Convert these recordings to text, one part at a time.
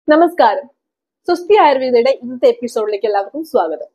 നമസ്കാരം സുസ്ഥി ആയുർവേദയുടെ ഇന്നത്തെ എപ്പിസോഡിലേക്ക് എല്ലാവർക്കും സ്വാഗതം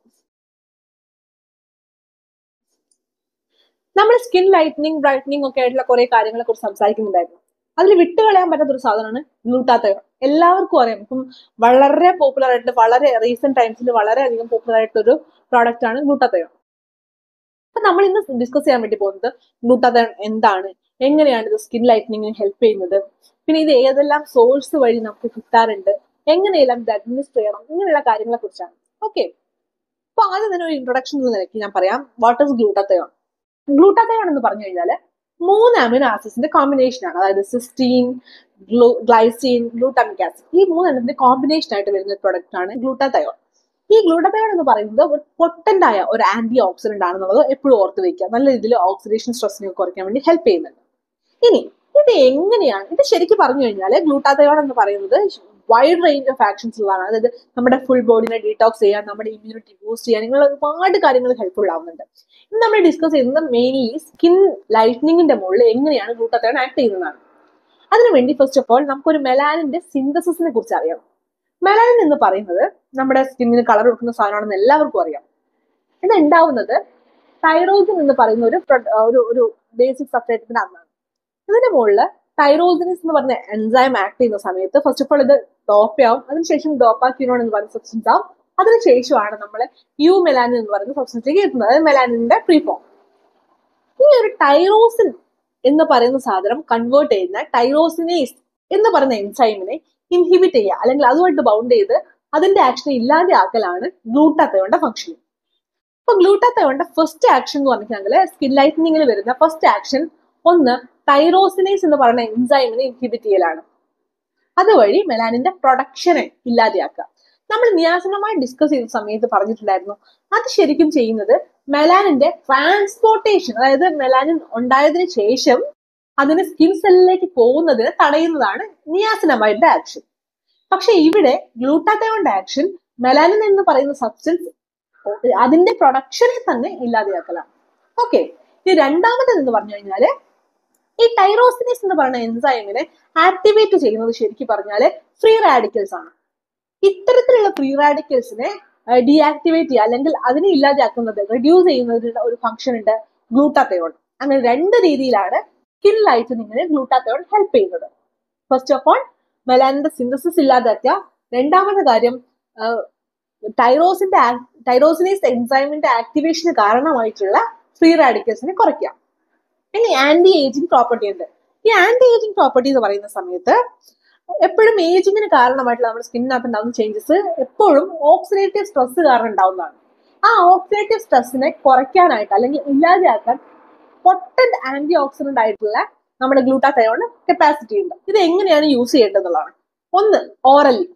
നമ്മൾ സ്കിൻ ലൈറ്റനിങ് ബ്രൈറ്റനിങ് ഒക്കെ ആയിട്ടുള്ള കുറെ കാര്യങ്ങളെ കുറിച്ച് സംസാരിക്കുന്നുണ്ടായിരുന്നു അതിൽ വിട്ടുകളയാൻ പറ്റാത്ത ഒരു സാധനമാണ് ഗ്ലൂട്ടാത്തയോൺ എല്ലാവർക്കും അറിയാം ഇപ്പം വളരെ പോപ്പുലർ ആയിട്ട് വളരെ റീസെന്റ് ടൈംസിൽ വളരെ അധികം പോപ്പുലർ ആയിട്ടുള്ള ഒരു പ്രോഡക്റ്റ് ആണ് ഗ്ലൂട്ടാത്തയോൺ അപ്പൊ നമ്മൾ ഇന്ന് ഡിസ്കസ് ചെയ്യാൻ വേണ്ടി പോകുന്നത് ഗ്ലൂട്ടാത്തയോൺ എന്താണ് എങ്ങനെയാണ് ഇത് സ്കിൻ ലൈറ്റനിങ്ങിന് ഹെൽപ്പ് ചെയ്യുന്നത് പിന്നെ ഇത് ഏതെല്ലാം സോഴ്സ് വഴി നമുക്ക് കിട്ടാറുണ്ട് എങ്ങനെയെല്ലാം ഇത് അഡ്മിനിസ്റ്റർ ചെയ്യണം ഇങ്ങനെയുള്ള കാര്യങ്ങളെ കുറിച്ചാണ് ഓക്കെ അപ്പൊ ആദ്യം തന്നെ ഒരു ഇൻട്രൊഡക്ഷൻ എന്ന നിലയ്ക്ക് ഞാൻ പറയാം വാട്ട് ഇസ് ഗ്ലൂട്ടാത്തയോൺ ഗ്ലൂട്ടാത്തയോൺ എന്ന് പറഞ്ഞു കഴിഞ്ഞാൽ മൂന്ന് അമിനോ ആസിഡ്സിന്റെ കോമ്പിനേഷൻ ആണ് അതായത് cysteine glu glycine glutamic acid ഈ മൂന്നെണ്ണത്തിന്റെ കോമ്പിനേഷൻ ആയിട്ട് വരുന്ന പ്രൊഡക്റ്റ് ആണ് ഗ്ലൂട്ടാത്തയോൺ ഈ ഗ്ലൂട്ടാത്തയോൺ എന്ന് പറയുന്നത് ഒരു പൊട്ടന്റ് ആയ ഒരു ആന്റി ഓക്സിഡന്റ് ആണെന്നുള്ളത് എപ്പോഴും ഓർത്ത് വെക്കുക നല്ല രീതിയിൽ ഓക്സിഡേഷൻ സ്ട്രെസ്സിനെ കുറയ്ക്കാൻ വേണ്ടി ഹെൽപ്പ് ചെയ്യുന്നുണ്ട് ഇനി ഇത് എങ്ങനെയാണ് ഇത് ശരിക്കും പറഞ്ഞു കഴിഞ്ഞാൽ ഗ്ലൂട്ടാത്തയോൺ എന്ന് പറയുന്നത് വൈഡ് റേഞ്ച് ഓഫ് ആക്ഷൻസ് ഉള്ളതാണ് അതായത് നമ്മുടെ ഫുൾ ബോഡിനെ ഡീടോക്സ് ചെയ്യാൻ നമ്മുടെ ഇമ്മ്യൂണിറ്റി ബൂസ്റ്റ് ചെയ്യാൻ ഇങ്ങനെ ഒരുപാട് കാര്യങ്ങൾ ഹെൽപ്ഫുൾ ആവുന്നുണ്ട് ഇന്ന് നമ്മൾ ഡിസ്കസ് ചെയ്യുന്നത് മെയിൻലി സ്കിൻ ലൈറ്റനിങ്ങിന്റെ മുകളിൽ എങ്ങനെയാണ് ഗ്ലൂട്ടാത്തയോൺ ആക്ട് ചെയ്യുന്നതാണ് അതിനുവേണ്ടി ഫസ്റ്റ് ഓഫ് ഓൾ നമുക്കൊരു മെലാനിന്റെ സിന്തസിസിനെ കുറിച്ച് അറിയാം മെലാനിൻ എന്ന് പറയുന്നത് നമ്മുടെ സ്കിന്നിന് കളർ കൊടുക്കുന്ന സാധനമാണെന്ന് എല്ലാവർക്കും അറിയാം ഇത് ഉണ്ടാവുന്നത് തൈറോസിൻ എന്ന് പറയുന്ന ഒരു ഒരു ഒരു ബേസിക് സബ്സ്ട്രേറ്റത്തിന്റെ അന്നാണ് ഇതിന്റെ മുകളിൽ തൈറോസിനിസ് എന്ന് പറഞ്ഞ എൻസൈം ആക്ട് ചെയ്യുന്ന സമയത്ത് ഫസ്റ്റ് ഓഫ് ഓൾ ഇത് ഡോപ്പയാവും അതിനുശേഷം ഡോപ്പാക്യൂനോൺ എന്ന് പറയുന്ന സബ്സ്റ്റൻസ് ആവും അതിനുശേഷമാണ് നമ്മൾ യു മെലാനിൻ എന്ന് പറയുന്ന സബ്സ്റ്റൻസിലേക്ക് എത്തുന്നത് അതായത് മെലാനിന്റെ പ്രീഫോം ഈ ഒരു ടൈറോസിൻ എന്ന് പറയുന്ന സാധനം കൺവേർട്ട് ചെയ്യുന്ന ടൈറോസിനേസ് എന്ന് പറയുന്ന എൻസൈമിനെ ഇൻഹിബിറ്റ് ചെയ്യുക അല്ലെങ്കിൽ അതുമായിട്ട് ബൗണ്ട് ചെയ്ത് അതിന്റെ ആക്ഷൻ ഇല്ലാതെ ആക്കലാണ് ഗ്ലൂട്ടാത്തയോന്റെ ഫംഗ്ഷൻ അപ്പൊ ഗ്ലൂട്ടാത്തയോന്റെ ഫസ്റ്റ് ആക്ഷൻ എന്ന് പറഞ്ഞിട്ടുണ്ടെങ്കിൽ സ്കിൻ ലൈറ്റനിങ്ങിൽ വരുന്ന ഫസ്റ്റ് ആക്ഷൻ ഒന്ന് തൈറോസിനേസ് എന്ന് പറയുന്ന എൻസൈമിനെ ഇൻഹിബിറ്റ് ചെയ്യലാണ് അതുവഴി മെലാനിന്റെ പ്രൊഡക്ഷനെ ഇല്ലാതെയാക്കുക നമ്മൾ നിയാസനമായി ഡിസ്കസ് ചെയ്ത സമയത്ത് പറഞ്ഞിട്ടുണ്ടായിരുന്നു അത് ശരിക്കും ചെയ്യുന്നത് മെലാനിന്റെ ട്രാൻസ്പോർട്ടേഷൻ അതായത് മെലാനിൻ ഉണ്ടായതിനു ശേഷം അതിന് സ്കിൻ സെല്ലിലേക്ക് പോകുന്നതിന് തടയുന്നതാണ് നിയാസിനമൈഡിന്റെ ആക്ഷൻ പക്ഷെ ഇവിടെ ഗ്ലൂട്ടാത്തയോന്റെ ആക്ഷൻ മെലാനിൻ എന്ന് പറയുന്ന സബ്സ്റ്റൻസ് അതിന്റെ പ്രൊഡക്ഷനെ തന്നെ ഇല്ലാതെയാക്കലാണ് ഓക്കെ ഇനി രണ്ടാമത്തേത് എന്ന് പറഞ്ഞു കഴിഞ്ഞാല് ഈ ടൈറോസിനിസ് എന്ന് പറയുന്ന എൻസൈമിനെ ആക്ടിവേറ്റ് ചെയ്യുന്നത് ശരിക്കും പറഞ്ഞാല് ഫ്രീ റാഡിക്കൽസ് ആണ് ഇത്തരത്തിലുള്ള ഫ്രീ റാഡിക്കൽസിനെ ഡീആക്ടിവേറ്റ് ചെയ്യുക അല്ലെങ്കിൽ അതിനെ ഇല്ലാതെയാക്കുന്നത് റെഡ്യൂസ് ചെയ്യുന്നതിനുള്ള ഒരു ഫംഗ്ഷൻ ഉണ്ട് ഗ്ലൂട്ടാത്തയോൺ അങ്ങനെ രണ്ട് രീതിയിലാണ് സ്കിൻ ലൈറ്റനിങ്ങിന് ഗ്ലൂട്ടാത്തയോൺ ഹെൽപ്പ് ചെയ്യുന്നത് ഫസ്റ്റ് ഓഫ് ഓൾ മെലാനിന്റെ സിന്തസിസ് ഇല്ലാതാക്കുക രണ്ടാമത്തെ കാര്യം ടൈറോസിന്റെ ടൈറോസിനേസ് എൻസൈമിന്റെ ആക്ടിവേഷന് കാരണമായിട്ടുള്ള ഫ്രീ റാഡിക്കൽസിനെ കുറയ്ക്കുക ഇനി ആന്റി ഏജിങ് പ്രോപ്പർട്ടി ഉണ്ട് ഈ ആന്റി ഏജിങ് പ്രോപ്പർട്ടി എന്ന് പറയുന്ന സമയത്ത് എപ്പോഴും ഏജിങ്ങിന് കാരണമായിട്ടുള്ള നമ്മുടെ സ്കിന്നിനകത്ത് ഉണ്ടാകുന്ന ചേഞ്ചസ് എപ്പോഴും ഓക്സിഡേറ്റീവ് സ്ട്രെസ് കാരണം ഉണ്ടാവുന്നതാണ് ആ ഓക്സിഡേറ്റീവ് സ്ട്രെസ്സിനെ കുറയ്ക്കാനായിട്ട് അല്ലെങ്കിൽ ഇല്ലാതെയാക്കാൻ പൊട്ടന്റ് ആന്റി ഓക്സിഡന്റ് ആയിട്ടുള്ള നമ്മുടെ ഗ്ലൂട്ടാത്തയോണ് കപ്പാസിറ്റി ഉണ്ട് ഇത് എങ്ങനെയാണ് യൂസ് ചെയ്യേണ്ടതെന്നുള്ളതാണ് ഒന്ന് ഓറലി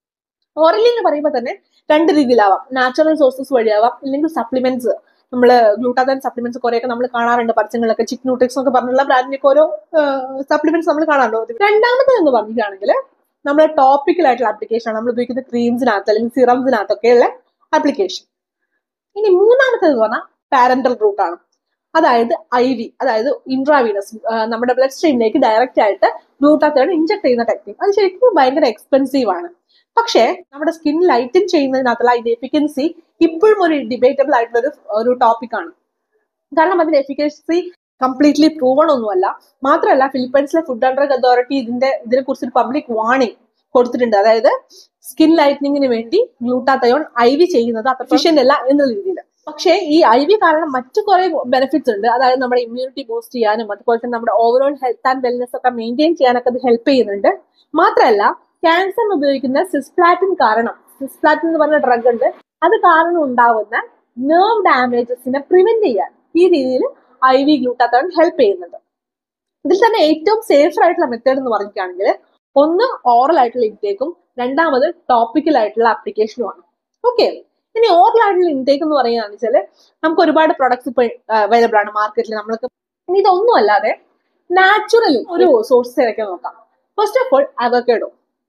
ഓറലി എന്ന് പറയുമ്പോൾ തന്നെ രണ്ട് രീതിയിലാവാം നാച്ചുറൽ സോഴ്സസ് വഴിയാവാം ഇല്ലെങ്കിൽ സപ്ലിമെന്റ്സ് നമ്മൾ ഗ്ലൂട്ടാതൻ സപ്ലിമെന്റ്സ് കുറെയൊക്കെ നമ്മൾ കാണാറുണ്ട് പരസ്യങ്ങളിലൊക്കെ ചിക് ന്യൂട്രിക്സ് ഒക്കെ പറഞ്ഞുള്ള ബ്രാൻഡിന്റെ ഓരോ സപ്ലിമെന്റ്സ് നമ്മൾ കാണാറുണ്ട് രണ്ടാമത്തെ എന്ന് പറഞ്ഞിട്ടാണെങ്കിൽ നമ്മൾ ടോപ്പിക്കൽ ആയിട്ടുള്ള ആപ്ലിക്കേഷൻ ആണ് നമ്മൾ ഉപയോഗിക്കുന്ന ക്രീംസിനകത്ത് അല്ലെങ്കിൽ സിറംസിനകത്തൊക്കെയുള്ള ആപ്ലിക്കേഷൻ ഇനി മൂന്നാമത്തേത് എന്ന് പറഞ്ഞാൽ പാരന്റൽ റൂട്ട് ആണ് അതായത് ഐ വി അതായത് ഇൻട്രാവീനസ് നമ്മുടെ ബ്ലഡ് സ്ട്രീമിലേക്ക് ഡയറക്റ്റ് ആയിട്ട് ഗ്ലൂട്ടാത്തോൺ ഇഞ്ചക്ട് ചെയ്യുന്ന ടെക്നിക് അത് ശരിക്കും ഭയങ്കര എക്സ്പെൻസീവ് ആണ് പക്ഷേ നമ്മുടെ സ്കിൻ ലൈറ്റൻ ചെയ്യുന്നതിനകത്തുള്ള അതിന്റെ എഫിക്കൻസി ഇപ്പോഴും ഒരു ഡിബേറ്റബിൾ ആയിട്ടുള്ള ഒരു ഒരു ടോപ്പിക് ആണ് കാരണം അതിന്റെ എഫിക്കൻസി കംപ്ലീറ്റ്ലി പ്രൂവൺ ഒന്നുമല്ല മാത്രമല്ല ഫിലിപ്പൈൻസിലെ ഫുഡ് ആൻഡ് ഡ്രഗ് അതോറിറ്റി ഇതിന്റെ ഇതിനെ കുറിച്ച് ഒരു പബ്ലിക് വാർണിംഗ് കൊടുത്തിട്ടുണ്ട് അതായത് സ്കിൻ ലൈറ്റനിങ്ങിന് വേണ്ടി ഗ്ലൂട്ടാത്തയോൺ ഐ വി ചെയ്യുന്നത് അഫിഷ്യന്റ് അല്ല എന്നുള്ള രീതിയിൽ പക്ഷേ ഈ ഐ വി കാരണം മറ്റു കുറെ ബെനിഫിറ്റ്സ് ഉണ്ട് അതായത് നമ്മുടെ ഇമ്മ്യൂണിറ്റി ബൂസ്റ്റ് ചെയ്യാനും അതുപോലെ തന്നെ നമ്മുടെ ഓവറോൾ ഹെൽത്ത് ആൻഡ് വെൽനെസ് ഒക്കെ മെയിൻറ്റെയിൻ ചെയ്യാനൊക്കെ അത് ഹെൽപ്പ് ചെയ്യുന്നുണ്ട് മാത്രമല്ല ക്യാൻസറിന് ഉപയോഗിക്കുന്ന സിസ്പ്ലാറ്റിൻ കാരണം സിസ്പ്ലാറ്റിൻ എന്ന് പറഞ്ഞ ഡ്രഗ് ഉണ്ട് അത് കാരണം ഉണ്ടാവുന്ന നെർവ് ഡാമേജസിനെ പ്രിവെന്റ് ചെയ്യാൻ ഈ രീതിയിൽ ഐ വി ഗ്ലൂട്ടാത്തോൺ ഹെൽപ്പ് ചെയ്യുന്നുണ്ട് ഇതിൽ തന്നെ ഏറ്റവും സേഫർ ആയിട്ടുള്ള മെത്തേഡ് എന്ന് പറഞ്ഞിട്ടാണെങ്കിൽ ഒന്ന് ഓറൽ ആയിട്ടുള്ള ഇൻടേക്കും രണ്ടാമത് ടോപ്പിക്കൽ ആയിട്ടുള്ള ആപ്ലിക്കേഷനുമാണ് ഓക്കെ ഇനി ഓറൽ ആയിട്ടുള്ള ഇൻടേക്ക് എന്ന് പറയുകയാണെന്ന് വെച്ചാൽ നമുക്ക് ഒരുപാട് പ്രൊഡക്ട്സ് ഇപ്പോൾ അവൈലബിൾ ആണ് മാർക്കറ്റിൽ നമ്മൾക്ക് ഇനി ഇതൊന്നും അല്ലാതെ നാച്ചുറലി ഒരു സോഴ്സ് തിരക്കാൻ നോക്കാം ഫസ്റ്റ് ഓഫ് ഓൾ അവക്കേഡോ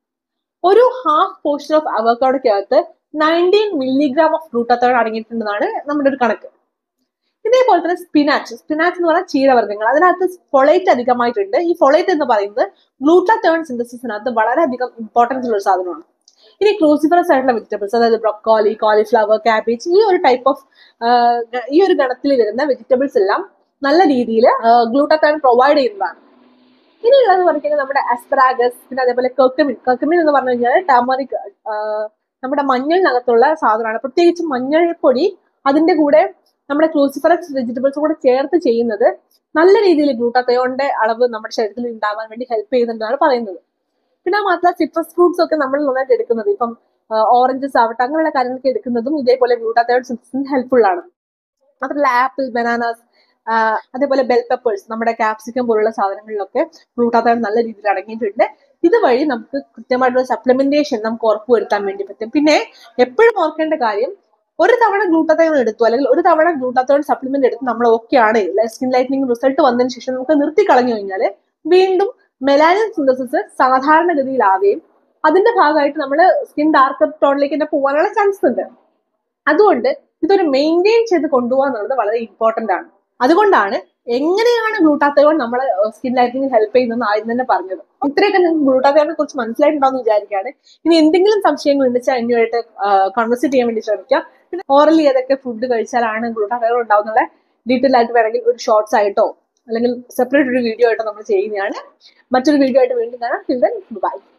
ഒരു ഹാഫ് പോർഷൻ ഓഫ് അവക്കാഡോക്കകത്ത് നയൻറ്റീൻ മില്ലിഗ്രാം ഓഫ് ഗ്ലൂട്ടാത്തോൺ അടങ്ങിയിട്ടുണ്ടെന്നാണ് നമ്മുടെ ഒരു കണക്ക് ഇതേപോലെ തന്നെ സ്പിനാച്ച് സ്പിനാച്ച് എന്ന് പറഞ്ഞാൽ ചീരവർഗ്ഗങ്ങൾ അതിനകത്ത് ഫൊളേറ്റ് അധികമായിട്ടുണ്ട് ഈ ഫൊളേറ്റ് എന്ന് പറയുന്നത് ഗ്ലൂട്ടാത്തോൺ സിന്തസിസിനകത്ത് വളരെയധികം ഇമ്പോർട്ടൻസ് ഉള്ള ഒരു സാധനമാണ് ഇനി ക്രൂസിഫറസ് ആയിട്ടുള്ള വെജിറ്റബിൾസ് അതായത് ബ്രൊക്കോളി കോളിഫ്ലവർ ക്യാബേജ് ഈ ഒരു ടൈപ്പ് ഓഫ് ഈ ഒരു ഗണത്തിൽ വരുന്ന വെജിറ്റബിൾസ് എല്ലാം നല്ല രീതിയിൽ ഗ്ലൂട്ടത്താൻ പ്രൊവൈഡ് ചെയ്യുന്നതാണ് ഇനിയുള്ളത് പറഞ്ഞാൽ നമ്മുടെ അസ്പരാഗസ് പിന്നെ അതേപോലെ കർക്കമിൻ കർക്കമിൻ എന്ന് പറഞ്ഞു കഴിഞ്ഞാൽ ടർമറിക് നമ്മുടെ മഞ്ഞളിനകത്തുള്ള സാധനമാണ് പ്രത്യേകിച്ച് മഞ്ഞൾപ്പൊടി അതിന്റെ കൂടെ നമ്മുടെ ക്രൂസിഫറസ് വെജിറ്റബിൾസ് കൂടെ ചേർത്ത് ചെയ്യുന്നത് നല്ല രീതിയിൽ ഗ്ലൂട്ടാത്തയോണിന്റെ അളവ് നമ്മുടെ ശരീരത്തിൽ ഉണ്ടാവാൻ വേണ്ടി ഹെൽപ്പ് ചെയ്യുന്നുണ്ടെന്നാണ് പറയുന്നത് പിന്നെ മാത്രമല്ല സിട്രസ് ഫ്രൂട്ട്സ് ഒക്കെ നമ്മൾ നന്നായിട്ട് എടുക്കുന്നത് ഇപ്പം ഓറഞ്ചസ് ആവട്ടെ അങ്ങനെയുള്ള കാര്യങ്ങളൊക്കെ എടുക്കുന്നതും ഇതേപോലെ ഗ്ലൂട്ടാത്തയോൺ സിന്തസിന് ഹെൽപ്ഫുൾ ആണ് മാത്രമല്ല ആപ്പിൾ ബനാനാസ് അതേപോലെ ബെൽ പെപ്പേഴ്സ് നമ്മുടെ ക്യാപ്സിക്കം പോലുള്ള സാധനങ്ങളിലൊക്കെ ഗ്ലൂട്ടാത്തയോൺ നല്ല രീതിയിൽ അടങ്ങിയിട്ടുണ്ട് ഇതുവഴി നമുക്ക് കൃത്യമായിട്ടുള്ള സപ്ലിമെന്റേഷൻ നമുക്ക് ഉറപ്പുവരുത്താൻ വേണ്ടി പറ്റും പിന്നെ എപ്പോഴും ഓർക്കേണ്ട കാര്യം ഒരു തവണ ഗ്ലൂട്ടാത്തയോൺ എടുത്തു അല്ലെങ്കിൽ ഒരു തവണ ഗ്ലൂട്ടാത്തയോൺ സപ്ലിമെന്റ് എടുത്ത് നമ്മൾ ഓക്കെ ആണ് സ്കിൻ ലൈറ്റനിങ് റിസൾട്ട് വന്നതിന് ശേഷം നമുക്ക് നിർത്തി കളഞ്ഞു കഴിഞ്ഞാൽ വീണ്ടും മെലാനിൻ സിന്തസിസ് സാധാരണഗതിയിലാവുകയും അതിന്റെ ഭാഗമായിട്ട് നമ്മൾ സ്കിൻ ഡാർക്ക് ടോണിലേക്ക് തന്നെ പോകാനുള്ള ചാൻസ് ഉണ്ട് അതുകൊണ്ട് ഇതൊരു മെയിൻറ്റെയിൻ ചെയ്ത് കൊണ്ടുപോകുക എന്നുള്ളത് വളരെ ഇമ്പോർട്ടന്റ് ആണ് അതുകൊണ്ടാണ് എങ്ങനെയാണ് ഗ്ലൂട്ടാത്തയോൺ നമ്മളെ സ്കിൻ ലൈറ്റിംഗ് ഹെൽപ്പ് ചെയ്യുന്നതെന്ന് ആദ്യം തന്നെ പറഞ്ഞത് ഇത്രയൊക്കെ നിങ്ങൾക്ക് ഗ്ലൂട്ടാത്തയോണിനെ കുറിച്ച് മനസ്സിലായിട്ടുണ്ടാവും വിചാരിക്കുകയാണ് ഇനി എന്തെങ്കിലും സംശയങ്ങൾ ഉണ്ടെച്ചാൽ എന്നുമായിട്ട് കോൺവെർസേറ്റ് ചെയ്യാൻ വേണ്ടി ശ്രമിക്കാം പിന്നെ ഓറലി ഏതൊക്കെ ഫുഡ് കഴിച്ചാലാണ് ഗ്ലൂട്ടാത്തയോൺ ഉണ്ടാവുന്നുള്ള ഡീറ്റെയിൽ ആയിട്ട് വേണമെങ്കിൽ ഒരു ഷോർട്സ് ആയിട്ടോ അല്ലെങ്കിൽ സെപ്പറേറ്റ് ഒരു വീഡിയോ ആയിട്ടോ നമ്മൾ ചെയ്യുന്നതാണ് മറ്റൊരു വീഡിയോ ആയിട്ട് വീണ്ടും കാണാം ബൈ